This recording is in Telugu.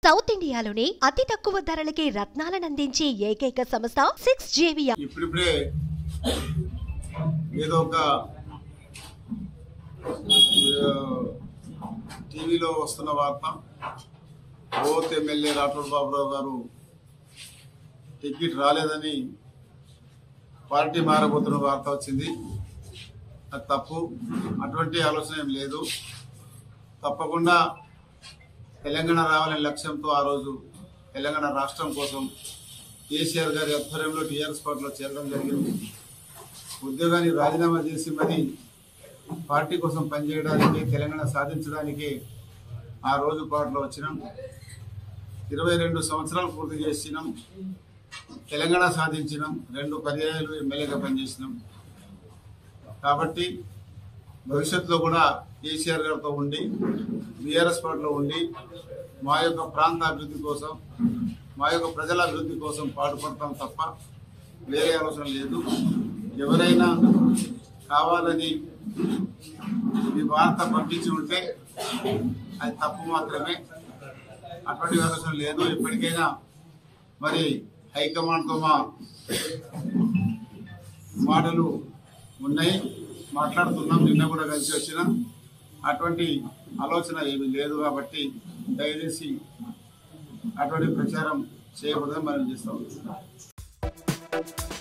సౌత్ ఇండియాలోనే అతి తక్కువ ధరలకి రత్నాలనందించే ఏకైక సంస్థ సిక్స్ జేవియా ఇప్పుడిప్పుడే ఏదో ఒక ఆ, టీవీలో వస్తున్న వార్త ఓత్ ఎమ్మెల్యే రాఠోడ్ బాబురావు గారు టికెట్ రాలేదని పార్టీ మారబోతున్న వార్త వచ్చింది అది తప్పు అటువంటి ఆలోచన ఏం లేదు తప్పకుండా తెలంగాణ రావాలనే లక్ష్యంతో ఆ రోజు తెలంగాణ రాష్ట్రం కోసం కేసీఆర్ గారి ఆధ్వర్యంలో టీఆర్ఎస్ పార్టీలో చేరడం జరిగింది ఉద్యోగాన్ని రాజీనామా చేసి మరి పార్టీ కోసం పనిచేయడానికి తెలంగాణ సాధించడానికి ఆ రోజు పాటలో వచ్చినాం ఇరవై రెండు సంవత్సరాలు పూర్తి చేసినాం తెలంగాణ సాధించినాం రెండు పర్యాయాలు ఎమ్మెల్యేగా పనిచేసినాం కాబట్టి భవిష్యత్తులో కూడా కేసీఆర్ గారితో ఉండి బీఆర్ఎస్ పార్టీలో ఉండి మా యొక్క ప్రాంత అభివృద్ధి కోసం మా యొక్క ప్రజల అభివృద్ధి కోసం పాటుపడతాం తప్ప వేరే ఆలోచన లేదు ఎవరైనా కావాలని ఈ వార్త పంపించి ఉంటే అది తప్పు మాత్రమే అటువంటి ఆలోచన లేదు ఎప్పటికైనా మరి హైకమాండ్తో మా మాటలు ఉన్నాయి మాట్లాడుతున్నాం నిన్న కూడా కలిసి వచ్చిన అటువంటి ఆలోచన ఏమీ లేదు కాబట్టి దయచేసి అటువంటి ప్రచారం చేయకూడదని మనం చేస్తాం